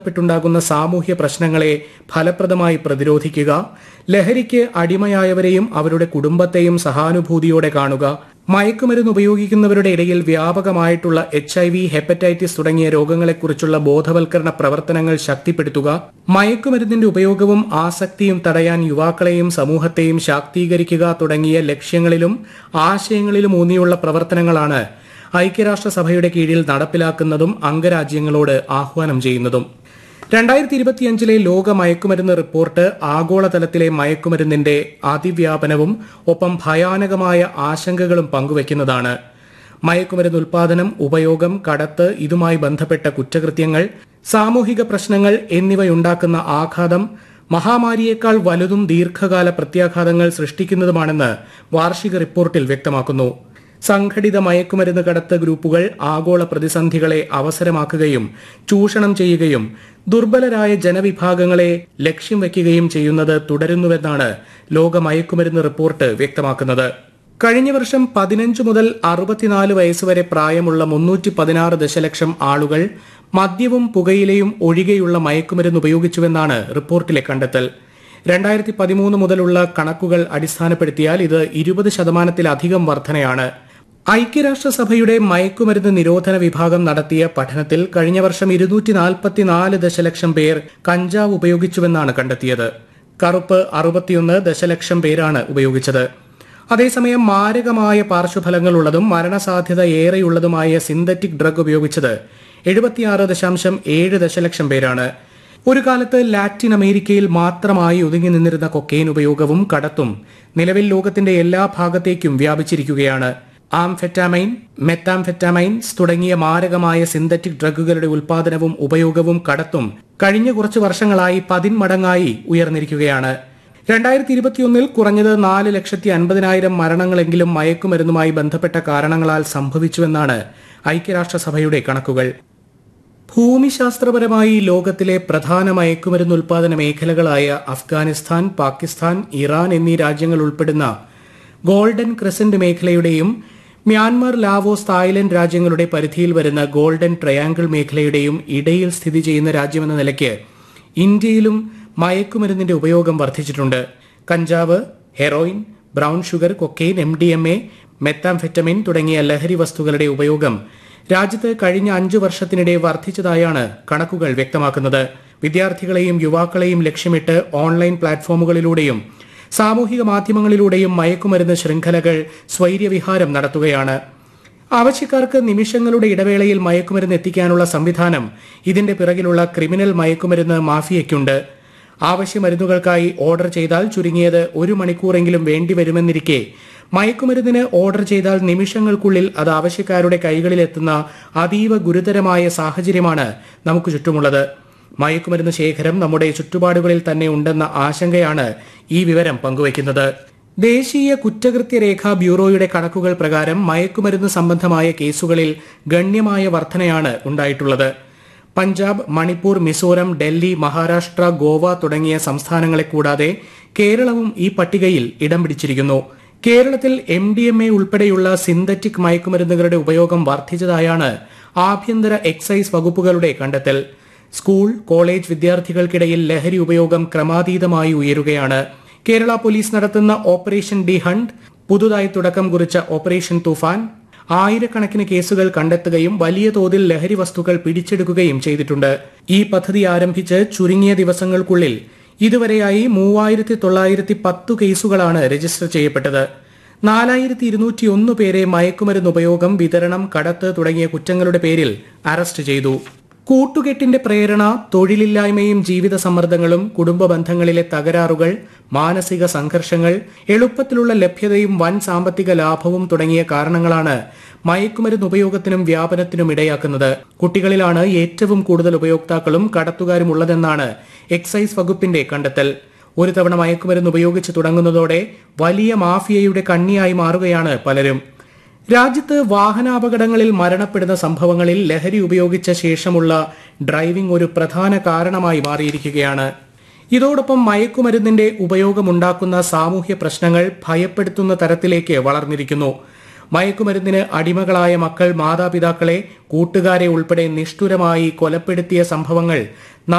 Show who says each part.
Speaker 1: പ്പെട്ടുണ്ടാകുന്ന സാമൂഹ്യ പ്രശ്നങ്ങളെ ഫലപ്രദമായി പ്രതിരോധിക്കുക ലഹരിക്ക് അടിമയായവരെയും അവരുടെ കുടുംബത്തെയും സഹാനുഭൂതിയോടെ കാണുക മയക്കുമരുന്ന് ഉപയോഗിക്കുന്നവരുടെ ഇടയിൽ വ്യാപകമായിട്ടുള്ള എച്ച് ഐ വി ഹെപ്പറ്റൈറ്റിസ് തുടങ്ങിയ രോഗങ്ങളെക്കുറിച്ചുള്ള ബോധവൽക്കരണ പ്രവർത്തനങ്ങൾ ശക്തിപ്പെടുത്തുക മയക്കുമരുന്നിന്റെ ഉപയോഗവും ആസക്തിയും തടയാൻ യുവാക്കളെയും സമൂഹത്തെയും ശാക്തീകരിക്കുക തുടങ്ങിയ ലക്ഷ്യങ്ങളിലും ആശയങ്ങളിലും ഊന്നിയുള്ള പ്രവർത്തനങ്ങളാണ് ഐക്യരാഷ്ട്രസഭയുടെ കീഴിൽ നടപ്പിലാക്കുന്നതും അംഗരാജ്യങ്ങളോട് ആഹ്വാനം ചെയ്യുന്നതും രണ്ടായിരത്തി ഇരുപത്തിയഞ്ചിലെ ലോക മയക്കുമരുന്ന് റിപ്പോർട്ട് ആഗോളതലത്തിലെ മയക്കുമരുന്നിന്റെ അതിവ്യാപനവും ഒപ്പം ഭയാനകമായ ആശങ്കകളും പങ്കുവയ്ക്കുന്നതാണ് മയക്കുമരുന്ന് ഉൽപാദനം ഉപയോഗം കടത്ത് ഇതുമായി ബന്ധപ്പെട്ട കുറ്റകൃത്യങ്ങൾ സാമൂഹിക പ്രശ്നങ്ങൾ എന്നിവയുണ്ടാക്കുന്ന ആഘാതം മഹാമാരിയേക്കാൾ വലുതും ദീർഘകാല പ്രത്യാഘാതങ്ങൾ സൃഷ്ടിക്കുന്നതുമാണെന്ന് വാർഷിക റിപ്പോർട്ടിൽ വ്യക്തമാക്കുന്നു സംഘടിത മയക്കുമരുന്ന് കടത്ത് ഗ്രൂപ്പുകൾ ആഗോള പ്രതിസന്ധികളെ അവസരമാക്കുകയും ചൂഷണം ചെയ്യുകയും ദുർബലരായ ജനവിഭാഗങ്ങളെ ലക്ഷ്യം വയ്ക്കുകയും ചെയ്യുന്നത് തുടരുന്നുവെന്നാണ് ലോക മയക്കുമരുന്ന് റിപ്പോർട്ട് വ്യക്തമാക്കുന്നത് കഴിഞ്ഞ വർഷം പതിനഞ്ച് മുതൽ അറുപത്തിനാല് വയസ്സുവരെ പ്രായമുള്ള മുന്നൂറ്റി പതിനാറ് ദശലക്ഷം ആളുകൾ മദ്യവും പുകയിലയും ഒഴികെയുള്ള മയക്കുമരുന്ന് ഉപയോഗിച്ചുവെന്നാണ് റിപ്പോർട്ടിലെ കണ്ടെത്തൽ രണ്ടായിരത്തി പതിമൂന്ന് മുതലുള്ള കണക്കുകൾ അടിസ്ഥാനപ്പെടുത്തിയാൽ ഇത് ഇരുപത് ശതമാനത്തിലധികം വർധനയാണ് ഐക്യരാഷ്ട്രസഭയുടെ മയക്കുമരുന്ന് നിരോധന വിഭാഗം നടത്തിയ പഠനത്തിൽ കഴിഞ്ഞ വർഷം ഇരുന്നൂറ്റി നാൽപ്പത്തിനാല് ദശലക്ഷം പേർ കഞ്ചാവ് ഉപയോഗിച്ചുവെന്നാണ് കണ്ടെത്തിയത് കറുപ്പ് അറുപത്തിയൊന്ന് ദശലക്ഷം പേരാണ് ഉപയോഗിച്ചത് അതേസമയം മാരകമായ പാർശ്വഫലങ്ങളുള്ളതും മരണസാധ്യത ഏറെയുള്ളതുമായ സിന്തറ്റിക് ഡ്രഗ് ഉപയോഗിച്ചത് എഴുപത്തിയാറ് ദശാംശം ഏഴ് ദശലക്ഷം പേരാണ് ഒരു കാലത്ത് ലാറ്റിൻ അമേരിക്കയിൽ മാത്രമായി ഒതുങ്ങി നിന്നിരുന്ന കൊക്കെയിൻ ഉപയോഗവും കടത്തും നിലവിൽ ലോകത്തിന്റെ എല്ലാ ഭാഗത്തേക്കും വ്യാപിച്ചിരിക്കുകയാണ് ആംഫെറ്റാമൈൻ മെത്താംഫെറ്റാമൈൻസ് തുടങ്ങിയ മാരകമായ സിന്തറ്റിക് ഡ്രഗുകളുടെ ഉൽപാദനവും ഉപയോഗവും കടത്തും കഴിഞ്ഞ കുറച്ച് വർഷങ്ങളായി പതിന്മടങ്ങായി ഉയർന്നിരിക്കുകയാണ് രണ്ടായിരത്തി ഇരുപത്തിയൊന്നിൽ കുറഞ്ഞത് നാല് ലക്ഷത്തി അൻപതിനായിരം മരണങ്ങളെങ്കിലും മയക്കുമരുന്നുമായി ബന്ധപ്പെട്ട കാരണങ്ങളാൽ സംഭവിച്ചുവെന്നാണ് ഐക്യരാഷ്ട്രസഭയുടെ കണക്കുകൾ ഭൂമിശാസ്ത്രപരമായി ലോകത്തിലെ പ്രധാന മയക്കുമരുന്ന് ഉൽപാദന മേഖലകളായ അഫ്ഗാനിസ്ഥാൻ പാകിസ്ഥാൻ ഇറാൻ എന്നീ രാജ്യങ്ങൾ ഉൾപ്പെടുന്ന ഗോൾഡൻ ക്രസന്റ് മേഖലയുടെയും മ്യാൻമർ ലാവോസ് തായ്ലൻഡ് രാജ്യങ്ങളുടെ പരിധിയിൽ വരുന്ന ഗോൾഡൻ ട്രയാങ്കിൾ മേഖലയുടെയും ഇടയിൽ സ്ഥിതി ചെയ്യുന്ന രാജ്യമെന്ന നിലയ്ക്ക് ഇന്ത്യയിലും മയക്കുമരുന്നിന്റെ ഉപയോഗം വർദ്ധിച്ചിട്ടുണ്ട് കഞ്ചാവ് heroin brown sugar cocaine M D M A methamphetamine തുടങ്ങിയ ലഹരി വസ്തുക്കളുടെ ഉപയോഗം രാജ്യത്ത് കഴിഞ്ഞ അഞ്ചു വർഷത്തിനിടെ വർദ്ധിച്ചതായാണ് കണക്കുകൾ വ്യക്തമാക്കുന്നത് വിദ്യാർത്ഥികളെയും യുവാക്കളെയും ലക്ഷ്യമിട്ട് ഓൺലൈൻ പ്ലാറ്റ്ഫോമുകളിലൂടെയും സാമൂഹിക മാധ്യമങ്ങളിലൂടെയും മയക്കുമരുന്ന് ശൃംഖലകൾ സ്വൈര്യവിഹാരം നടത്തുകയാണ് ആവശ്യക്കാർക്ക് നിമിഷങ്ങളുടെ ഇടവേളയിൽ മയക്കുമരുന്ന് എത്തിക്കാനുള്ള സംവിധാനം ഇതിന്റെ പിറകിലുള്ള ക്രിമിനൽ മയക്കുമരുന്ന് മാഫിയയ്ക്കുണ്ട് ആവശ്യ മരുന്നുകൾക്കായി ഓർഡർ ചെയ്താൽ ചുരുങ്ങിയത് ഒരു മണിക്കൂറെങ്കിലും വേണ്ടിവരുമെന്നിരിക്കെ മയക്കുമരുന്നിന് ഓർഡർ ചെയ്താൽ നിമിഷങ്ങൾക്കുള്ളിൽ അത് ആവശ്യക്കാരുടെ കൈകളിലെത്തുന്ന അതീവ ഗുരുതരമായ സാഹചര്യമാണ് നമുക്ക് ചുറ്റുമുള്ളത് മയക്കുമരുന്ന് ശേഖരം നമ്മുടെ ചുറ്റുപാടുകളിൽ തന്നെ ഉണ്ടെന്ന ആശങ്കയാണ് ഈ വിവരം പങ്കുവയ്ക്കുന്നത് ദേശീയ കുറ്റകൃത്യ രേഖാ ബ്യൂറോയുടെ കണക്കുകൾ പ്രകാരം മയക്കുമരുന്ന് സംബന്ധമായ കേസുകളിൽ ഗണ്യമായ വർധനയാണ് ഉണ്ടായിട്ടുള്ളത് പഞ്ചാബ് മണിപ്പൂർ മിസോരം ഡൽഹി മഹാരാഷ്ട്ര ഗോവ തുടങ്ങിയ സംസ്ഥാനങ്ങളെ കൂടാതെ കേരളവും ഈ പട്ടികയിൽ ഇടം പിടിച്ചിരിക്കുന്നു കേരളത്തിൽ എം ഡി എം എ ഉൾപ്പെടെയുള്ള സിന്തറ്റിക് മയക്കുമരുന്നുകളുടെ ഉപയോഗം വർദ്ധിച്ചതായാണ് ആഭ്യന്തര എക്സൈസ് വകുപ്പുകളുടെ കണ്ടെത്തൽ സ്കൂൾ കോളേജ് വിദ്യാർത്ഥികൾക്കിടയിൽ ലഹരി ഉപയോഗം ക്രമാതീതമായി ഉയരുകയാണ് കേരള പോലീസ് നടത്തുന്ന ഓപ്പറേഷൻ ഡി ഹണ്ട് പുതുതായി തുടക്കം കുറിച്ച ഓപ്പറേഷൻ തുഫാൻ ആയിരക്കണക്കിന് കേസുകൾ കണ്ടെത്തുകയും വലിയ തോതിൽ ലഹരി വസ്തുക്കൾ പിടിച്ചെടുക്കുകയും ചെയ്തിട്ടുണ്ട് ഈ പദ്ധതി ആരംഭിച്ച് ചുരുങ്ങിയ ദിവസങ്ങൾക്കുള്ളിൽ ഇതുവരെയായി മൂവായിരത്തി തൊള്ളായിരത്തി പത്തു കേസുകളാണ് രജിസ്റ്റർ ചെയ്യപ്പെട്ടത് നാലായിരത്തി ഇരുന്നൂറ്റി ഒന്ന് പേരെ മയക്കുമരുന്ന് ഉപയോഗം വിതരണം കടത്ത് തുടങ്ങിയ കുറ്റങ്ങളുടെ പേരിൽ അറസ്റ്റ് ചെയ്തു കൂട്ടുകെട്ടിന്റെ പ്രേരണ തൊഴിലില്ലായ്മയും ജീവിത സമ്മർദ്ദങ്ങളും കുടുംബ ബന്ധങ്ങളിലെ തകരാറുകൾ മാനസിക സംഘർഷങ്ങൾ എളുപ്പത്തിലുള്ള ലഭ്യതയും വൻ സാമ്പത്തിക ലാഭവും തുടങ്ങിയ കാരണങ്ങളാണ് മയക്കുമരുന്ന് ഉപയോഗത്തിനും വ്യാപനത്തിനും ഇടയാക്കുന്നത് കുട്ടികളിലാണ് ഏറ്റവും കൂടുതൽ ഉപയോക്താക്കളും കടത്തുകാരും ഉള്ളതെന്നാണ് എക്സൈസ് വകുപ്പിന്റെ കണ്ടെത്തൽ ഒരു തവണ മയക്കുമരുന്ന് ഉപയോഗിച്ച് തുടങ്ങുന്നതോടെ വലിയ മാഫിയയുടെ കണ്ണിയായി മാറുകയാണ് പലരും രാജ്യത്ത് വാഹനാപകടങ്ങളിൽ മരണപ്പെടുന്ന സംഭവങ്ങളിൽ ലഹരി ഉപയോഗിച്ച ശേഷമുള്ള ഡ്രൈവിംഗ് ഒരു പ്രധാന കാരണമായി മാറിയിരിക്കുകയാണ് ഇതോടൊപ്പം മയക്കുമരുന്നിന്റെ ഉപയോഗമുണ്ടാക്കുന്ന സാമൂഹ്യ പ്രശ്നങ്ങൾ ഭയപ്പെടുത്തുന്ന തരത്തിലേക്ക് വളർന്നിരിക്കുന്നു മയക്കുമരുന്നിന് അടിമകളായ മക്കൾ മാതാപിതാക്കളെ കൂട്ടുകാരെ ഉൾപ്പെടെ നിഷ്ഠുരമായി കൊലപ്പെടുത്തിയ സംഭവങ്ങൾ